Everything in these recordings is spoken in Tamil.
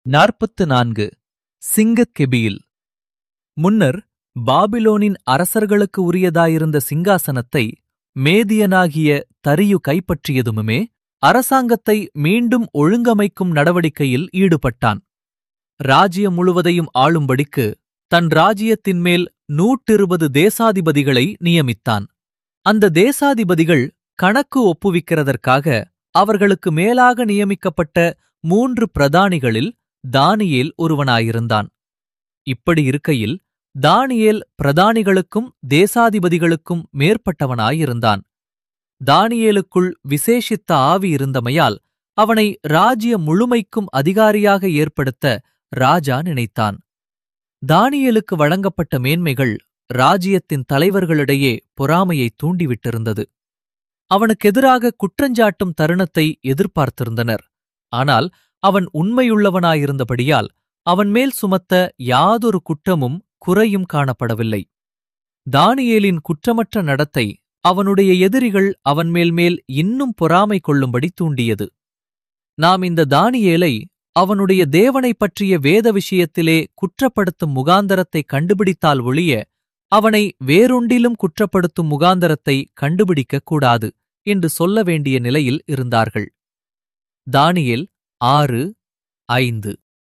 நாற்பத்து நான்கு சிங்கக்கெபியில் முன்னர் பாபிலோனின் அரசர்களுக்கு உரியதாயிருந்த சிங்காசனத்தை மேதியனாகிய தரியு கைப்பற்றியதுமுமே அரசாங்கத்தை மீண்டும் ஒழுங்கமைக்கும் நடவடிக்கையில் ஈடுபட்டான் ராஜ்யம் முழுவதையும் ஆளும்படிக்கு தன் ராஜ்யத்தின் மேல் நூற்றிருபது தேசாதிபதிகளை நியமித்தான் அந்த தேசாதிபதிகள் கணக்கு ஒப்புவிக்கிறதற்காக அவர்களுக்கு மேலாக நியமிக்கப்பட்ட மூன்று பிரதானிகளில் தானியேல் ஒருவனாயிருந்தான் இப்படி இருக்கையில் தானியேல் பிரதானிகளுக்கும் தேசாதிபதிகளுக்கும் மேற்பட்டவனாயிருந்தான் தானியேலுக்குள் விசேஷித்த ஆவி இருந்தமையால் அவனை ராஜ்ய முழுமைக்கும் அதிகாரியாக ஏற்படுத்த ராஜா நினைத்தான் தானியேலுக்கு வழங்கப்பட்ட மேன்மைகள் ராஜ்யத்தின் தலைவர்களிடையே பொறாமையை தூண்டிவிட்டிருந்தது அவனுக்கெதிராக குற்றஞ்சாட்டும் தருணத்தை எதிர்பார்த்திருந்தனர் ஆனால் அவன் உண்மையுள்ளவனாயிருந்தபடியால் அவன் மேல் சுமத்த யாதொரு குற்றமும் குறையும் காணப்படவில்லை தானியேலின் குற்றமற்ற நடத்தை அவனுடைய எதிரிகள் அவன் மேல் மேல் இன்னும் பொறாமை கொள்ளும்படி தூண்டியது நாம் இந்த தானியேலை அவனுடைய தேவனைப் பற்றிய வேத விஷயத்திலே குற்றப்படுத்தும் முகாந்தரத்தை கண்டுபிடித்தால் ஒழிய அவனை வேறொண்டிலும் குற்றப்படுத்தும் முகாந்தரத்தை கண்டுபிடிக்கக் கூடாது என்று சொல்ல வேண்டிய நிலையில் இருந்தார்கள் தானியேல் ஆறு ஐந்து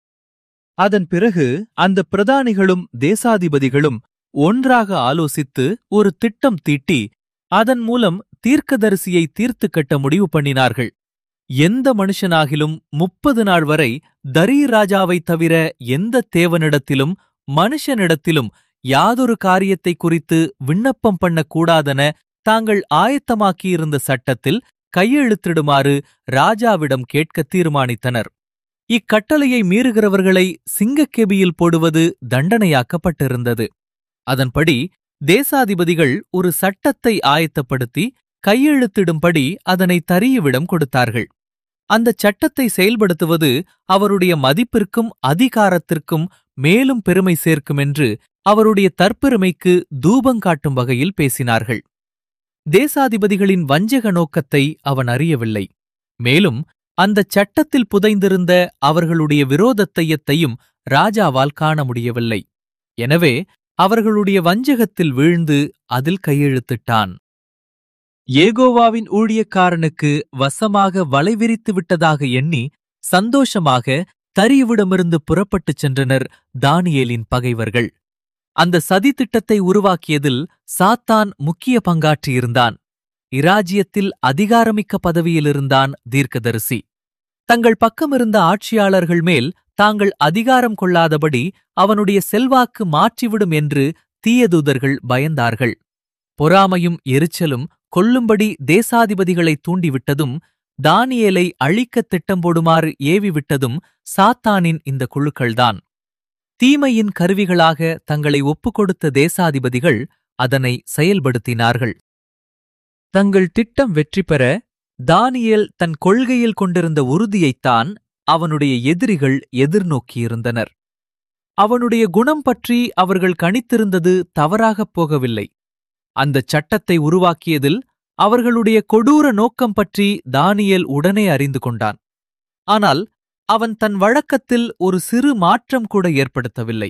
அதன் பிறகு அந்த பிரதானிகளும் தேசாதிபதிகளும் ஒன்றாக ஆலோசித்து ஒரு திட்டம் தீட்டி அதன் மூலம் தீர்க்கதரிசியை தீர்த்து கட்ட முடிவு பண்ணினார்கள் எந்த மனுஷனாகிலும் முப்பது நாள் வரை தரீ ராஜாவைத் தவிர எந்த தேவனிடத்திலும் மனுஷனிடத்திலும் யாதொரு காரியத்தை குறித்து விண்ணப்பம் பண்ணக்கூடாதென தாங்கள் ஆயத்தமாக்கியிருந்த சட்டத்தில் கையெழுத்திடுமாறு ராஜாவிடம் கேட்க தீர்மானித்தனர் இக்கட்டளையை மீறுகிறவர்களை சிங்கக்கெபியில் போடுவது தண்டனையாக்கப்பட்டிருந்தது அதன்படி தேசாதிபதிகள் ஒரு சட்டத்தை ஆயத்தப்படுத்தி கையெழுத்திடும்படி அதனை தரியுவிடம் கொடுத்தார்கள் அந்த சட்டத்தை செயல்படுத்துவது அவருடைய மதிப்பிற்கும் அதிகாரத்திற்கும் மேலும் பெருமை சேர்க்கும் என்று அவருடைய தற்பெருமைக்கு தூபங்காட்டும் வகையில் பேசினார்கள் தேசாதிபதிகளின் வஞ்சக நோக்கத்தை அவன் அறியவில்லை மேலும் அந்தச் சட்டத்தில் புதைந்திருந்த அவர்களுடைய விரோதத்தையத்தையும் ராஜாவால் காண முடியவில்லை எனவே அவர்களுடைய வஞ்சகத்தில் வீழ்ந்து அதில் கையெழுத்திட்டான் ஏகோவாவின் ஊழியக்காரனுக்கு வசமாக வலைவிரித்து விட்டதாக எண்ணி சந்தோஷமாக தரியுவிடமிருந்து புறப்பட்டுச் சென்றனர் தானியேலின் பகைவர்கள் அந்த சதி திட்டத்தை உருவாக்கியதில் சாத்தான் முக்கிய பங்காற்றியிருந்தான் இராஜ்யத்தில் அதிகாரமிக்க பதவியிலிருந்தான் தீர்க்கதரிசி தங்கள் பக்கமிருந்த ஆட்சியாளர்கள் மேல் தாங்கள் அதிகாரம் கொள்ளாதபடி அவனுடைய செல்வாக்கு மாற்றிவிடும் என்று தீயதூதர்கள் பயந்தார்கள் பொறாமையும் எரிச்சலும் கொல்லும்படி தேசாதிபதிகளை தூண்டிவிட்டதும் தானியேலை அழிக்கத் திட்டம் போடுமாறு ஏவிவிட்டதும் சாத்தானின் இந்த குழுக்கள்தான் தீமையின் கருவிகளாக தங்களை ஒப்புக்கொடுத்த தேசாதிபதிகள் அதனை செயல்படுத்தினார்கள் தங்கள் திட்டம் வெற்றி பெற தானியேல் தன் கொள்கையில் கொண்டிருந்த உறுதியைத்தான் அவனுடைய எதிரிகள் எதிர்நோக்கியிருந்தனர் அவனுடைய குணம் பற்றி அவர்கள் கணித்திருந்தது தவறாகப் போகவில்லை அந்தச் சட்டத்தை உருவாக்கியதில் அவர்களுடைய கொடூர நோக்கம் பற்றி தானியேல் உடனே அறிந்து கொண்டான் ஆனால் அவன் தன் வழக்கத்தில் ஒரு சிறு மாற்றம் கூட ஏற்படுத்தவில்லை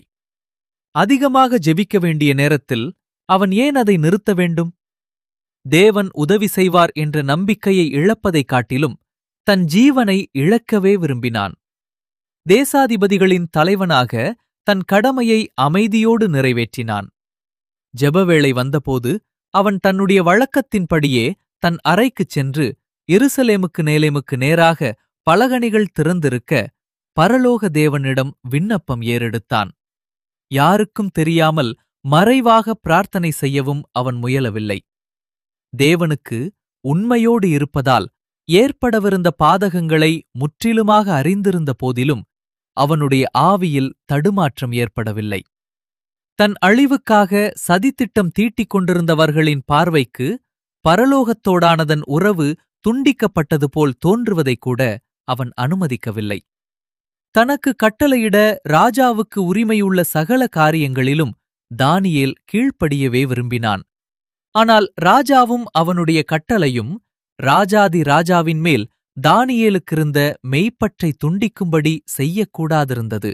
அதிகமாக ஜெபிக்க வேண்டிய நேரத்தில் அவன் ஏன் அதை நிறுத்த வேண்டும் தேவன் உதவி செய்வார் என்ற நம்பிக்கையை இழப்பதைக் காட்டிலும் தன் ஜீவனை இழக்கவே விரும்பினான் தேசாதிபதிகளின் தலைவனாக தன் கடமையை அமைதியோடு நிறைவேற்றினான் ஜெபவேளை வந்தபோது அவன் தன்னுடைய வழக்கத்தின்படியே தன் அறைக்குச் சென்று எருசலேமுக்கு நேலேமுக்கு நேராக பலகணிகள் திறந்திருக்க பரலோக தேவனிடம் விண்ணப்பம் ஏறெடுத்தான் யாருக்கும் தெரியாமல் மறைவாக பிரார்த்தனை செய்யவும் அவன் முயலவில்லை தேவனுக்கு உண்மையோடு இருப்பதால் ஏற்படவிருந்த பாதகங்களை முற்றிலுமாக அறிந்திருந்த போதிலும் அவனுடைய ஆவியில் தடுமாற்றம் ஏற்படவில்லை தன் அழிவுக்காக சதித்திட்டம் தீட்டிக் கொண்டிருந்தவர்களின் பார்வைக்கு பரலோகத்தோடானதன் உறவு துண்டிக்கப்பட்டது போல் தோன்றுவதைக் கூட அவன் அனுமதிக்கவில்லை தனக்கு கட்டளையிட ராஜாவுக்கு உரிமையுள்ள சகல காரியங்களிலும் தானியேல் கீழ்ப்படியவே விரும்பினான் ஆனால் ராஜாவும் அவனுடைய கட்டளையும் ராஜாதி ராஜாவின் மேல் தானியேலுக்கிருந்த மெய்ப்பற்றை துண்டிக்கும்படி செய்யக்கூடாதிருந்தது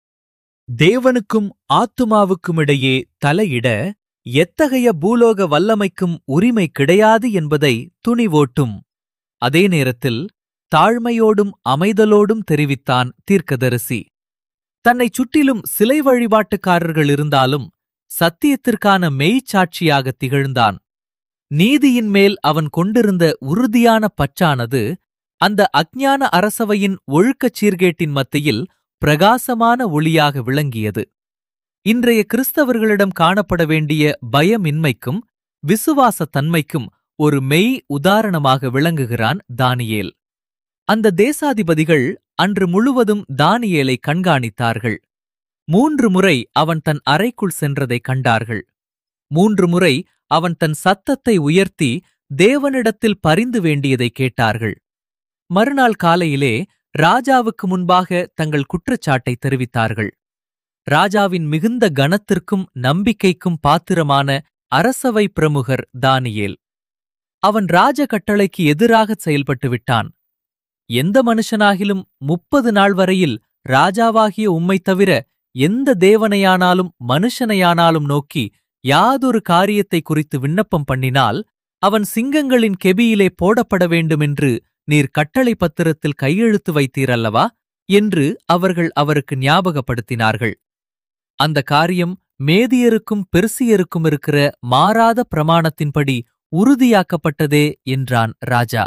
தேவனுக்கும் ஆத்துமாவுக்குமிடையே தலையிட எத்தகைய பூலோக வல்லமைக்கும் உரிமை கிடையாது என்பதை துணிவோட்டும் அதே நேரத்தில் தாழ்மையோடும் அமைதலோடும் தெரிவித்தான் தீர்க்கதரிசி தன்னைச் சுற்றிலும் சிலை வழிபாட்டுக்காரர்கள் இருந்தாலும் சத்தியத்திற்கான மெய்ச்சாட்சியாக திகழ்ந்தான் நீதியின் மேல் அவன் கொண்டிருந்த உறுதியான பற்றானது அந்த அஞ்ஞான அரசவையின் ஒழுக்கச் சீர்கேட்டின் மத்தியில் பிரகாசமான ஒளியாக விளங்கியது இன்றைய கிறிஸ்தவர்களிடம் காணப்பட வேண்டிய பயமின்மைக்கும் விசுவாசத் தன்மைக்கும் ஒரு மெய் உதாரணமாக விளங்குகிறான் தானியேல் அந்த தேசாதிபதிகள் அன்று முழுவதும் தானியேலை கண்காணித்தார்கள் மூன்று முறை அவன் தன் அறைக்குள் சென்றதை கண்டார்கள் மூன்று முறை அவன் தன் சத்தத்தை உயர்த்தி தேவனிடத்தில் பரிந்து வேண்டியதை கேட்டார்கள் மறுநாள் காலையிலே ராஜாவுக்கு முன்பாக தங்கள் குற்றச்சாட்டை தெரிவித்தார்கள் ராஜாவின் மிகுந்த கனத்திற்கும் நம்பிக்கைக்கும் பாத்திரமான அரசவை பிரமுகர் தானியேல் அவன் ராஜ கட்டளைக்கு எதிராகச் செயல்பட்டு விட்டான் எந்த மனுஷனாகிலும் முப்பது நாள் வரையில் ராஜாவாகிய உம்மை தவிர எந்த தேவனையானாலும் மனுஷனையானாலும் நோக்கி யாதொரு காரியத்தை குறித்து விண்ணப்பம் பண்ணினால் அவன் சிங்கங்களின் கெபியிலே போடப்பட வேண்டுமென்று நீர் கட்டளை பத்திரத்தில் கையெழுத்து வைத்தீரல்லவா என்று அவர்கள் அவருக்கு ஞாபகப்படுத்தினார்கள் அந்த காரியம் மேதியருக்கும் பெர்சியருக்கும் இருக்கிற மாறாத பிரமாணத்தின்படி உறுதியாக்கப்பட்டதே என்றான் ராஜா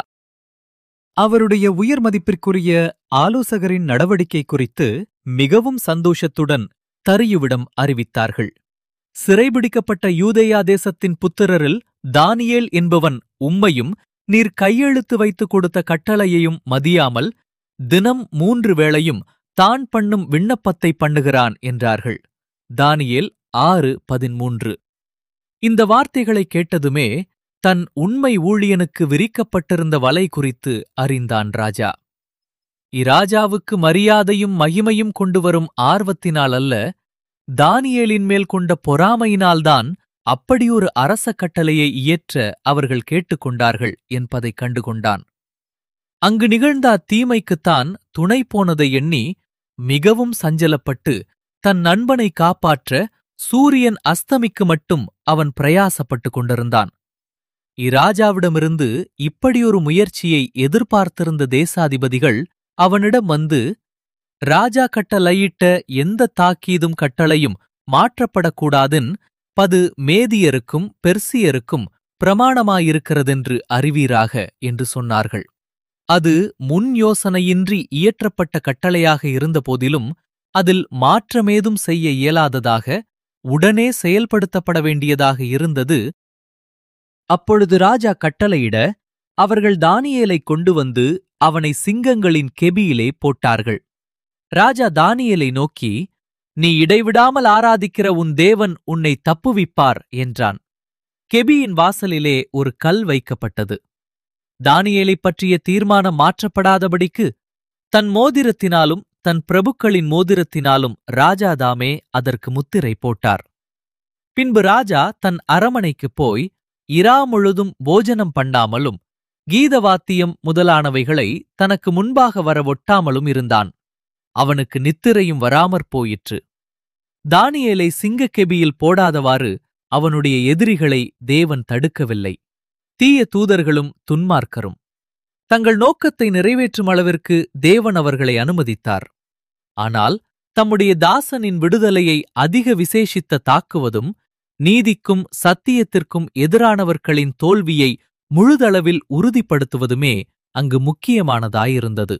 அவருடைய உயர் மதிப்பிற்குரிய ஆலோசகரின் நடவடிக்கை குறித்து மிகவும் சந்தோஷத்துடன் தரியுவிடம் அறிவித்தார்கள் சிறைபிடிக்கப்பட்ட யூதேயா தேசத்தின் புத்திரரில் தானியேல் என்பவன் உம்மையும் நீர் கையெழுத்து வைத்துக் கொடுத்த கட்டளையையும் மதியாமல் தினம் மூன்று வேளையும் தான் பண்ணும் விண்ணப்பத்தை பண்ணுகிறான் என்றார்கள் தானியேல் ஆறு பதிமூன்று இந்த வார்த்தைகளை கேட்டதுமே தன் உண்மை ஊழியனுக்கு விரிக்கப்பட்டிருந்த வலை குறித்து அறிந்தான் ராஜா இராஜாவுக்கு மரியாதையும் மகிமையும் கொண்டு வரும் ஆர்வத்தினால் அல்ல தானியேலின் மேல் கொண்ட பொறாமையினால்தான் அப்படியொரு அரச கட்டளையை இயற்ற அவர்கள் கேட்டுக்கொண்டார்கள் என்பதைக் கண்டுகொண்டான் அங்கு நிகழ்ந்த அத்தீமைக்குத்தான் துணை போனதை எண்ணி மிகவும் சஞ்சலப்பட்டு தன் நண்பனை காப்பாற்ற சூரியன் அஸ்தமிக்கு மட்டும் அவன் பிரயாசப்பட்டுக் கொண்டிருந்தான் இராஜாவிடமிருந்து இப்படியொரு முயற்சியை எதிர்பார்த்திருந்த தேசாதிபதிகள் அவனிடம் வந்து ராஜா கட்டளையிட்ட எந்த தாக்கீதும் கட்டளையும் மாற்றப்படக்கூடாதின் பது மேதியருக்கும் பெர்சியருக்கும் பிரமாணமாயிருக்கிறதென்று அறிவீராக என்று சொன்னார்கள் அது முன் யோசனையின்றி இயற்றப்பட்ட கட்டளையாக இருந்தபோதிலும் அதில் மாற்றமேதும் செய்ய இயலாததாக உடனே செயல்படுத்தப்பட வேண்டியதாக இருந்தது அப்பொழுது ராஜா கட்டளையிட அவர்கள் தானியேலைக் கொண்டு வந்து அவனை சிங்கங்களின் கெபியிலே போட்டார்கள் ராஜா தானியேலை நோக்கி நீ இடைவிடாமல் ஆராதிக்கிற உன் தேவன் உன்னை தப்புவிப்பார் என்றான் கெபியின் வாசலிலே ஒரு கல் வைக்கப்பட்டது தானியேலைப் பற்றிய தீர்மானம் மாற்றப்படாதபடிக்கு தன் மோதிரத்தினாலும் தன் பிரபுக்களின் மோதிரத்தினாலும் ராஜாதாமே அதற்கு முத்திரை போட்டார் பின்பு ராஜா தன் அரமனைக்குப் போய் இரா முழுதும் போஜனம் பண்ணாமலும் கீதவாத்தியம் முதலானவைகளை தனக்கு முன்பாக வர ஒட்டாமலும் இருந்தான் அவனுக்கு நித்திரையும் வராமற் போயிற்று தானியேலை சிங்கக்கெபியில் போடாதவாறு அவனுடைய எதிரிகளை தேவன் தடுக்கவில்லை தீய தூதர்களும் துன்மார்க்கரும் தங்கள் நோக்கத்தை நிறைவேற்றும் அளவிற்கு தேவன் அவர்களை அனுமதித்தார் ஆனால் தம்முடைய தாசனின் விடுதலையை அதிக விசேஷித்த தாக்குவதும் நீதிக்கும் சத்தியத்திற்கும் எதிரானவர்களின் தோல்வியை முழுதளவில் உறுதிப்படுத்துவதுமே அங்கு முக்கியமானதாயிருந்தது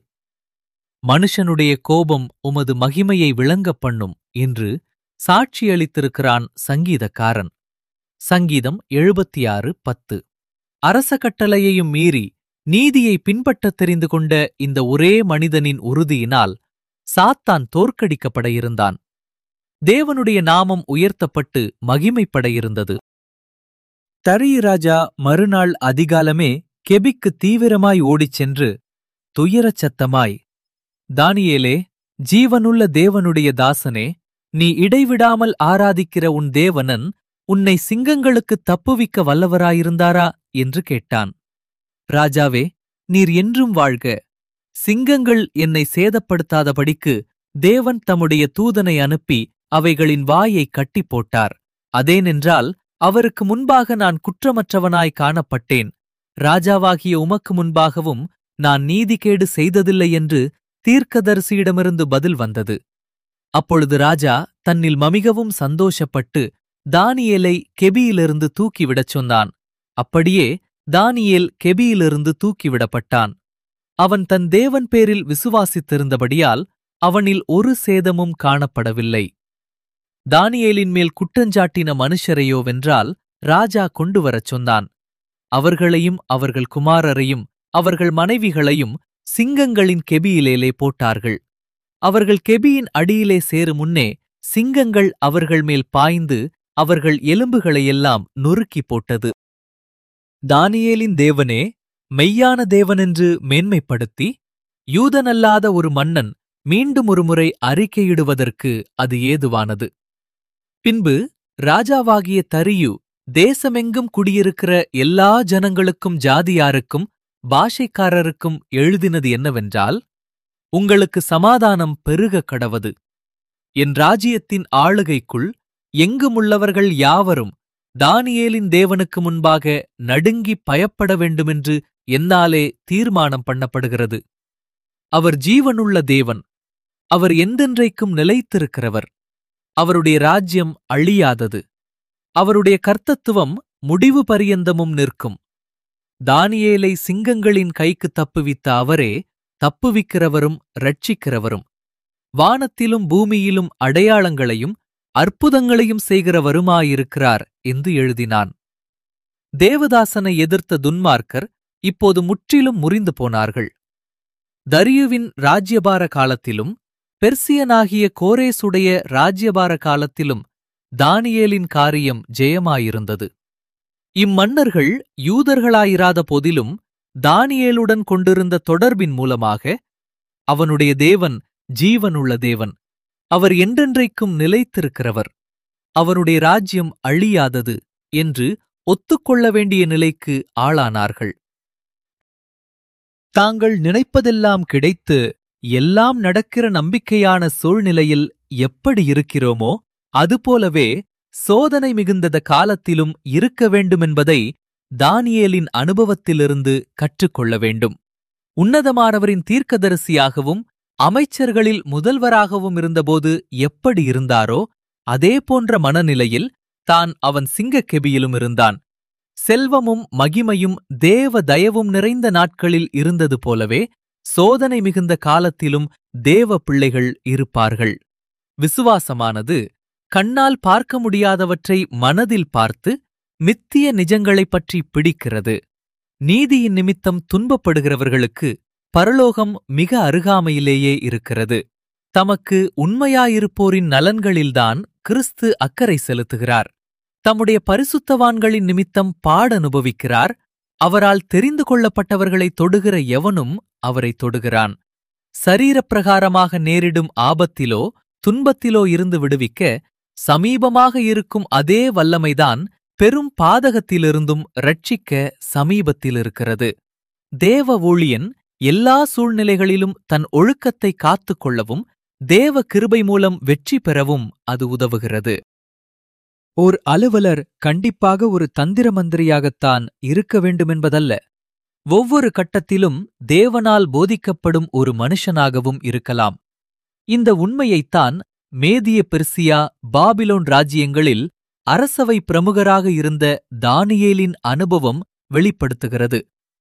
மனுஷனுடைய கோபம் உமது மகிமையை விளங்கப் பண்ணும் என்று சாட்சியளித்திருக்கிறான் சங்கீதக்காரன் சங்கீதம் எழுபத்தி ஆறு பத்து அரச கட்டளையையும் மீறி நீதியை பின்பற்றத் தெரிந்து கொண்ட இந்த ஒரே மனிதனின் உறுதியினால் சாத்தான் தோற்கடிக்கப்பட இருந்தான் தேவனுடைய நாமம் உயர்த்தப்பட்டு மகிமைப்பட இருந்தது தரியு ராஜா மறுநாள் அதிகாலமே கெபிக்கு தீவிரமாய் ஓடிச் சென்று துயரச் சத்தமாய் தானியேலே ஜீவனுள்ள தேவனுடைய தாசனே நீ இடைவிடாமல் ஆராதிக்கிற உன் தேவனன் உன்னை சிங்கங்களுக்குத் தப்புவிக்க வல்லவராயிருந்தாரா என்று கேட்டான் ராஜாவே நீர் என்றும் வாழ்க சிங்கங்கள் என்னை சேதப்படுத்தாதபடிக்கு தேவன் தம்முடைய தூதனை அனுப்பி அவைகளின் வாயை கட்டி போட்டார் அதேனென்றால் அவருக்கு முன்பாக நான் குற்றமற்றவனாய் காணப்பட்டேன் ராஜாவாகிய உமக்கு முன்பாகவும் நான் நீதிகேடு செய்ததில்லை என்று தீர்க்கதரிசியிடமிருந்து பதில் வந்தது அப்பொழுது ராஜா தன்னில் மமிகவும் சந்தோஷப்பட்டு தானியேலை கெபியிலிருந்து தூக்கிவிடச் சொன்னான் அப்படியே தானியேல் கெபியிலிருந்து தூக்கிவிடப்பட்டான் அவன் தன் தேவன் பேரில் விசுவாசித்திருந்தபடியால் அவனில் ஒரு சேதமும் காணப்படவில்லை தானியேலின் மேல் குற்றஞ்சாட்டின மனுஷரையோவென்றால் ராஜா கொண்டு வரச் சொன்னான் அவர்களையும் அவர்கள் குமாரரையும் அவர்கள் மனைவிகளையும் சிங்கங்களின் கெபியிலேலே போட்டார்கள் அவர்கள் கெபியின் அடியிலே சேரும் முன்னே சிங்கங்கள் அவர்கள் மேல் பாய்ந்து அவர்கள் எலும்புகளையெல்லாம் நொறுக்கிப் போட்டது தானியேலின் தேவனே மெய்யான தேவனென்று மேன்மைப்படுத்தி யூதனல்லாத ஒரு மன்னன் மீண்டும் ஒருமுறை அறிக்கையிடுவதற்கு அது ஏதுவானது பின்பு ராஜாவாகிய தரியு தேசமெங்கும் குடியிருக்கிற எல்லா ஜனங்களுக்கும் ஜாதியாருக்கும் பாஷைக்காரருக்கும் எழுதினது என்னவென்றால் உங்களுக்கு சமாதானம் பெருக கடவது என் ராஜ்யத்தின் ஆளுகைக்குள் எங்குமுள்ளவர்கள் யாவரும் தானியேலின் தேவனுக்கு முன்பாக நடுங்கி பயப்பட வேண்டுமென்று என்னாலே தீர்மானம் பண்ணப்படுகிறது அவர் ஜீவனுள்ள தேவன் அவர் எந்தென்றைக்கும் நிலைத்திருக்கிறவர் அவருடைய ராஜ்யம் அழியாதது அவருடைய கர்த்தத்துவம் முடிவு பரியந்தமும் நிற்கும் தானியேலை சிங்கங்களின் கைக்கு தப்புவித்த அவரே தப்புவிக்கிறவரும் ரட்சிக்கிறவரும் வானத்திலும் பூமியிலும் அடையாளங்களையும் அற்புதங்களையும் செய்கிறவருமாயிருக்கிறார் என்று எழுதினான் தேவதாசனை எதிர்த்த துன்மார்க்கர் இப்போது முற்றிலும் முறிந்து போனார்கள் தரியுவின் ராஜ்யபார காலத்திலும் பெர்சியனாகிய கோரேசுடைய ராஜ்யபார காலத்திலும் தானியேலின் காரியம் ஜெயமாயிருந்தது இம்மன்னர்கள் யூதர்களாயிராத போதிலும் தானியேலுடன் கொண்டிருந்த தொடர்பின் மூலமாக அவனுடைய தேவன் ஜீவனுள்ள தேவன் அவர் என்றென்றைக்கும் நிலைத்திருக்கிறவர் அவருடைய ராஜ்யம் அழியாதது என்று ஒத்துக்கொள்ள வேண்டிய நிலைக்கு ஆளானார்கள் தாங்கள் நினைப்பதெல்லாம் கிடைத்து எல்லாம் நடக்கிற நம்பிக்கையான சூழ்நிலையில் எப்படி இருக்கிறோமோ அதுபோலவே சோதனை மிகுந்தத காலத்திலும் இருக்க வேண்டுமென்பதை தானியேலின் அனுபவத்திலிருந்து கற்றுக்கொள்ள வேண்டும் உன்னதமானவரின் தீர்க்கதரிசியாகவும் அமைச்சர்களில் முதல்வராகவும் இருந்தபோது எப்படி இருந்தாரோ அதே போன்ற மனநிலையில் தான் அவன் சிங்கக்கெபியிலும் இருந்தான் செல்வமும் மகிமையும் தேவ தயவும் நிறைந்த நாட்களில் இருந்தது போலவே சோதனை மிகுந்த காலத்திலும் தேவ பிள்ளைகள் இருப்பார்கள் விசுவாசமானது கண்ணால் பார்க்க முடியாதவற்றை மனதில் பார்த்து மித்திய நிஜங்களைப் பற்றி பிடிக்கிறது நீதியின் நிமித்தம் துன்பப்படுகிறவர்களுக்கு பரலோகம் மிக அருகாமையிலேயே இருக்கிறது தமக்கு உண்மையாயிருப்போரின் நலன்களில்தான் கிறிஸ்து அக்கறை செலுத்துகிறார் தம்முடைய பரிசுத்தவான்களின் நிமித்தம் பாட அனுபவிக்கிறார் அவரால் தெரிந்து கொள்ளப்பட்டவர்களை தொடுகிற எவனும் அவரை தொடுகிறான் சரீரப்பிரகாரமாக நேரிடும் ஆபத்திலோ துன்பத்திலோ இருந்து விடுவிக்க சமீபமாக இருக்கும் அதே வல்லமைதான் பெரும் பாதகத்திலிருந்தும் ரட்சிக்க சமீபத்தில் இருக்கிறது தேவ ஊழியன் எல்லா சூழ்நிலைகளிலும் தன் ஒழுக்கத்தை காத்துக் கொள்ளவும் தேவ கிருபை மூலம் வெற்றி பெறவும் அது உதவுகிறது ஓர் அலுவலர் கண்டிப்பாக ஒரு தந்திர மந்திரியாகத்தான் இருக்க வேண்டுமென்பதல்ல ஒவ்வொரு கட்டத்திலும் தேவனால் போதிக்கப்படும் ஒரு மனுஷனாகவும் இருக்கலாம் இந்த உண்மையைத்தான் மேதிய பெர்சியா பாபிலோன் ராஜ்யங்களில் அரசவை பிரமுகராக இருந்த தானியேலின் அனுபவம் வெளிப்படுத்துகிறது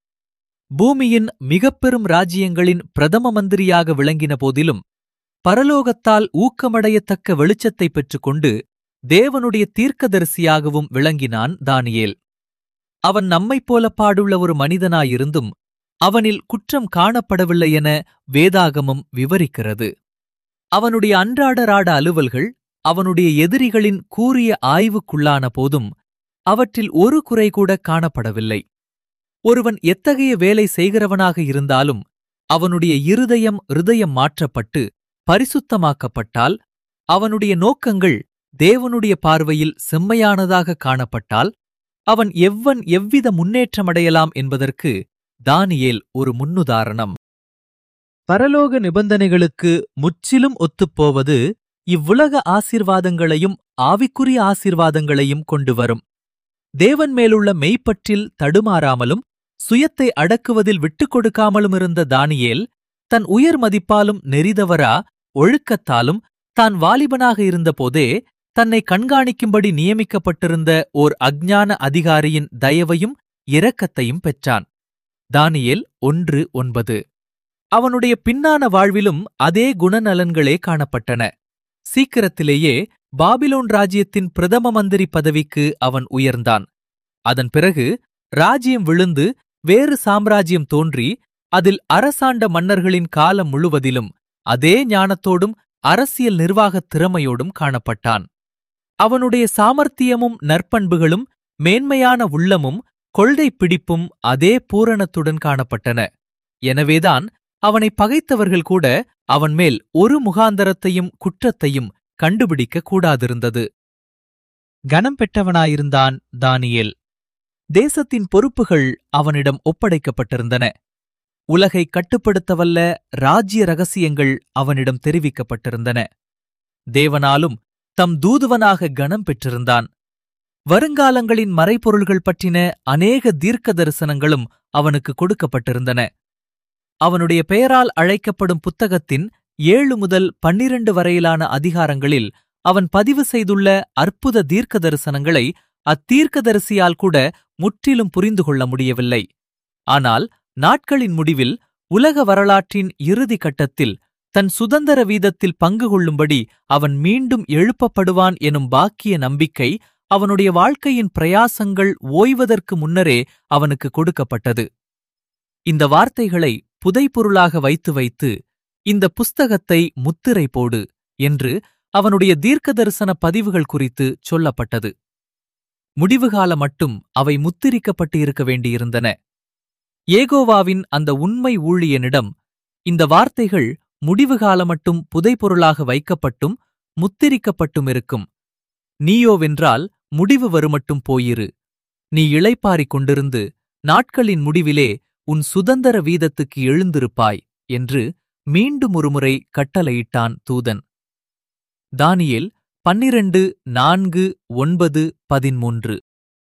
பூமியின் மிகப்பெரும் ராஜ்யங்களின் பிரதம மந்திரியாக விளங்கின போதிலும் பரலோகத்தால் ஊக்கமடையத்தக்க வெளிச்சத்தைப் பெற்றுக்கொண்டு தேவனுடைய தீர்க்கதரிசியாகவும் விளங்கினான் தானியேல் அவன் நம்மைப் போல பாடுள்ள ஒரு மனிதனாயிருந்தும் அவனில் குற்றம் காணப்படவில்லை என வேதாகமம் விவரிக்கிறது அவனுடைய அன்றாடராட அலுவல்கள் அவனுடைய எதிரிகளின் கூறிய ஆய்வுக்குள்ளான போதும் அவற்றில் ஒரு குறை கூட காணப்படவில்லை ஒருவன் எத்தகைய வேலை செய்கிறவனாக இருந்தாலும் அவனுடைய இருதயம் இருதயம் மாற்றப்பட்டு பரிசுத்தமாக்கப்பட்டால் அவனுடைய நோக்கங்கள் தேவனுடைய பார்வையில் செம்மையானதாக காணப்பட்டால் அவன் எவ்வன் எவ்வித முன்னேற்றமடையலாம் என்பதற்கு தானியேல் ஒரு முன்னுதாரணம் பரலோக நிபந்தனைகளுக்கு முற்றிலும் ஒத்துப்போவது இவ்வுலக ஆசீர்வாதங்களையும் ஆவிக்குரிய ஆசீர்வாதங்களையும் கொண்டு வரும் தேவன் மேலுள்ள மெய்ப்பற்றில் தடுமாறாமலும் சுயத்தை அடக்குவதில் விட்டுக் கொடுக்காமலும் இருந்த தானியேல் தன் உயர் மதிப்பாலும் நெறிதவரா ஒழுக்கத்தாலும் தான் வாலிபனாக இருந்தபோதே தன்னை கண்காணிக்கும்படி நியமிக்கப்பட்டிருந்த ஓர் அஞ்ஞான அதிகாரியின் தயவையும் இரக்கத்தையும் பெற்றான் தானியேல் ஒன்று ஒன்பது அவனுடைய பின்னான வாழ்விலும் அதே குணநலன்களே காணப்பட்டன சீக்கிரத்திலேயே பாபிலோன் ராஜ்யத்தின் பிரதம மந்திரி பதவிக்கு அவன் உயர்ந்தான் அதன் பிறகு ராஜ்யம் விழுந்து வேறு சாம்ராஜ்யம் தோன்றி அதில் அரசாண்ட மன்னர்களின் காலம் முழுவதிலும் அதே ஞானத்தோடும் அரசியல் நிர்வாகத் திறமையோடும் காணப்பட்டான் அவனுடைய சாமர்த்தியமும் நற்பண்புகளும் மேன்மையான உள்ளமும் கொள்கை பிடிப்பும் அதே பூரணத்துடன் காணப்பட்டன எனவேதான் அவனை பகைத்தவர்கள் கூட அவன் மேல் ஒரு முகாந்தரத்தையும் குற்றத்தையும் கண்டுபிடிக்க கூடாதிருந்தது கனம் பெற்றவனாயிருந்தான் தானியேல் தேசத்தின் பொறுப்புகள் அவனிடம் ஒப்படைக்கப்பட்டிருந்தன உலகை கட்டுப்படுத்தவல்ல ராஜ்ய ரகசியங்கள் அவனிடம் தெரிவிக்கப்பட்டிருந்தன தேவனாலும் தம் தூதுவனாக கனம் பெற்றிருந்தான் வருங்காலங்களின் மறைபொருள்கள் பற்றின அநேக தீர்க்க தரிசனங்களும் அவனுக்கு கொடுக்கப்பட்டிருந்தன அவனுடைய பெயரால் அழைக்கப்படும் புத்தகத்தின் ஏழு முதல் பன்னிரண்டு வரையிலான அதிகாரங்களில் அவன் பதிவு செய்துள்ள அற்புத தீர்க்க தரிசனங்களை அத்தீர்க்கதரிசியால் கூட முற்றிலும் புரிந்து கொள்ள முடியவில்லை ஆனால் நாட்களின் முடிவில் உலக வரலாற்றின் இறுதி கட்டத்தில் தன் சுதந்திர வீதத்தில் பங்கு கொள்ளும்படி அவன் மீண்டும் எழுப்பப்படுவான் எனும் பாக்கிய நம்பிக்கை அவனுடைய வாழ்க்கையின் பிரயாசங்கள் ஓய்வதற்கு முன்னரே அவனுக்கு கொடுக்கப்பட்டது இந்த வார்த்தைகளை புதைபொருளாக வைத்து வைத்து இந்த புஸ்தகத்தை முத்திரை போடு என்று அவனுடைய தீர்க்க தரிசன பதிவுகள் குறித்து சொல்லப்பட்டது முடிவுகால மட்டும் அவை முத்திரிக்கப்பட்டு இருக்க வேண்டியிருந்தன ஏகோவாவின் அந்த உண்மை ஊழியனிடம் இந்த வார்த்தைகள் முடிவுகால மட்டும் புதைபொருளாக வைக்கப்பட்டும் முத்திரிக்கப்பட்டும் இருக்கும் நீயோவென்றால் முடிவு வருமட்டும் போயிரு நீ இளைப்பாறிக் கொண்டிருந்து நாட்களின் முடிவிலே உன் சுதந்திர வீதத்துக்கு எழுந்திருப்பாய் என்று மீண்டும் ஒருமுறை கட்டளையிட்டான் தூதன் தானியேல் பன்னிரண்டு நான்கு ஒன்பது பதிமூன்று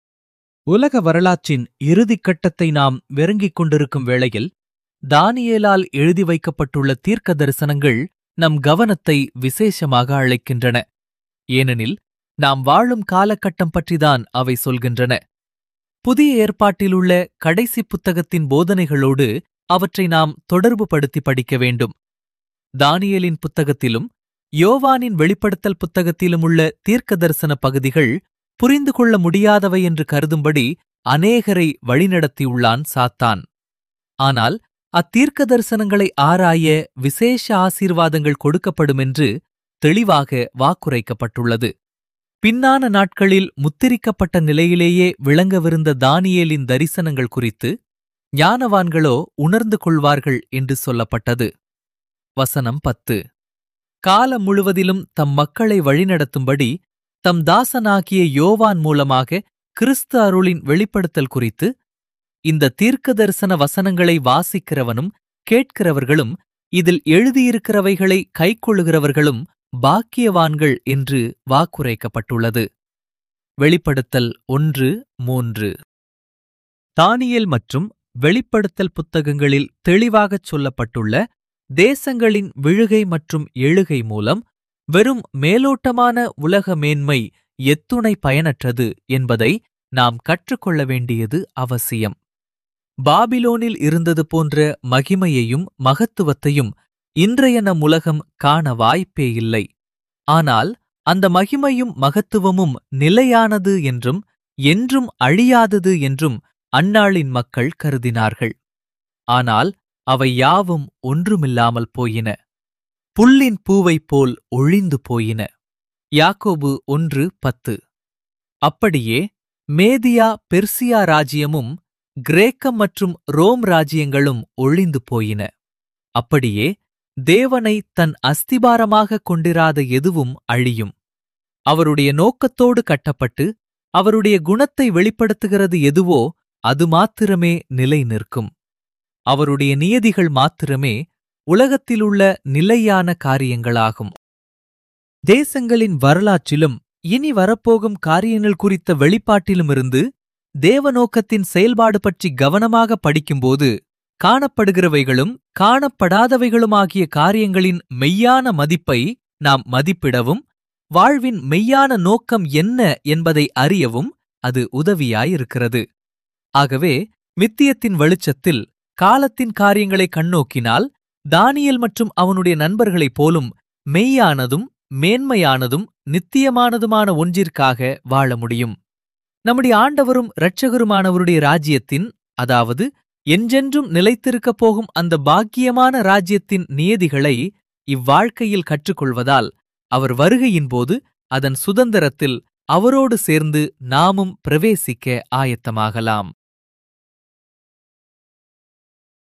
உலக வரலாற்றின் இறுதிக் கட்டத்தை நாம் வெறுங்கிக் கொண்டிருக்கும் வேளையில் தானியேலால் எழுதி வைக்கப்பட்டுள்ள தீர்க்க தரிசனங்கள் நம் கவனத்தை விசேஷமாக அழைக்கின்றன ஏனெனில் நாம் வாழும் காலகட்டம் பற்றிதான் அவை சொல்கின்றன புதிய ஏற்பாட்டிலுள்ள கடைசி புத்தகத்தின் போதனைகளோடு அவற்றை நாம் தொடர்புபடுத்தி படிக்க வேண்டும் தானியேலின் புத்தகத்திலும் யோவானின் வெளிப்படுத்தல் புத்தகத்திலும் உள்ள தீர்க்க தரிசன பகுதிகள் புரிந்து கொள்ள முடியாதவை என்று கருதும்படி அநேகரை வழிநடத்தியுள்ளான் சாத்தான் ஆனால் அத்தீர்க்க தரிசனங்களை ஆராய விசேஷ ஆசீர்வாதங்கள் கொடுக்கப்படுமென்று தெளிவாக வாக்குரைக்கப்பட்டுள்ளது பின்னான நாட்களில் முத்திரிக்கப்பட்ட நிலையிலேயே விளங்கவிருந்த தானியேலின் தரிசனங்கள் குறித்து ஞானவான்களோ உணர்ந்து கொள்வார்கள் என்று சொல்லப்பட்டது வசனம் பத்து காலம் முழுவதிலும் தம் மக்களை வழிநடத்தும்படி தம் தாசனாகிய யோவான் மூலமாக கிறிஸ்து அருளின் வெளிப்படுத்தல் குறித்து இந்த தீர்க்க தரிசன வசனங்களை வாசிக்கிறவனும் கேட்கிறவர்களும் இதில் எழுதியிருக்கிறவைகளை கைக்கொள்ளுகிறவர்களும் பாக்கியவான்கள் என்று வாக்குரைக்கப்பட்டுள்ளது வெளிப்படுத்தல் ஒன்று மூன்று தானியேல் மற்றும் வெளிப்படுத்தல் புத்தகங்களில் தெளிவாகச் சொல்லப்பட்டுள்ள தேசங்களின் விழுகை மற்றும் எழுகை மூலம் வெறும் மேலோட்டமான உலக மேன்மை எத்துணை பயனற்றது என்பதை நாம் கற்றுக்கொள்ள வேண்டியது அவசியம் பாபிலோனில் இருந்தது போன்ற மகிமையையும் மகத்துவத்தையும் இன்றைய நம் உலகம் காண வாய்ப்பே இல்லை ஆனால் அந்த மகிமையும் மகத்துவமும் நிலையானது என்றும் என்றும் அழியாதது என்றும் அந்நாளின் மக்கள் கருதினார்கள் ஆனால் அவை யாவும் ஒன்றுமில்லாமல் போயின புல்லின் பூவைப் போல் ஒழிந்து போயின யாக்கோபு ஒன்று பத்து அப்படியே மேதியா பெர்சியா ராஜ்யமும் கிரேக்கம் மற்றும் ரோம் ராஜ்யங்களும் ஒழிந்து போயின அப்படியே தேவனை தன் அஸ்திபாரமாக கொண்டிராத எதுவும் அழியும் அவருடைய நோக்கத்தோடு கட்டப்பட்டு அவருடைய குணத்தை வெளிப்படுத்துகிறது எதுவோ அது மாத்திரமே நிலை நிற்கும் அவருடைய நியதிகள் மாத்திரமே உலகத்திலுள்ள நிலையான காரியங்களாகும் தேசங்களின் வரலாற்றிலும் இனி வரப்போகும் காரியங்கள் குறித்த வெளிப்பாட்டிலுமிருந்து தேவநோக்கத்தின் செயல்பாடு பற்றி கவனமாக படிக்கும்போது காணப்படுகிறவைகளும் காணப்படாதவைகளுமாகிய காரியங்களின் மெய்யான மதிப்பை நாம் மதிப்பிடவும் வாழ்வின் மெய்யான நோக்கம் என்ன என்பதை அறியவும் அது உதவியாயிருக்கிறது ஆகவே மித்தியத்தின் வெளிச்சத்தில் காலத்தின் காரியங்களை கண்ணோக்கினால் தானியல் மற்றும் அவனுடைய நண்பர்களைப் போலும் மெய்யானதும் மேன்மையானதும் நித்தியமானதுமான ஒன்றிற்காக வாழ முடியும் நம்முடைய ஆண்டவரும் இரட்சகருமானவருடைய ராஜ்யத்தின் அதாவது என்றென்றும் நிலைத்திருக்கப் போகும் அந்த பாக்கியமான ராஜ்யத்தின் நியதிகளை இவ்வாழ்க்கையில் கற்றுக்கொள்வதால் அவர் வருகையின்போது அதன் சுதந்திரத்தில் அவரோடு சேர்ந்து நாமும் பிரவேசிக்க ஆயத்தமாகலாம்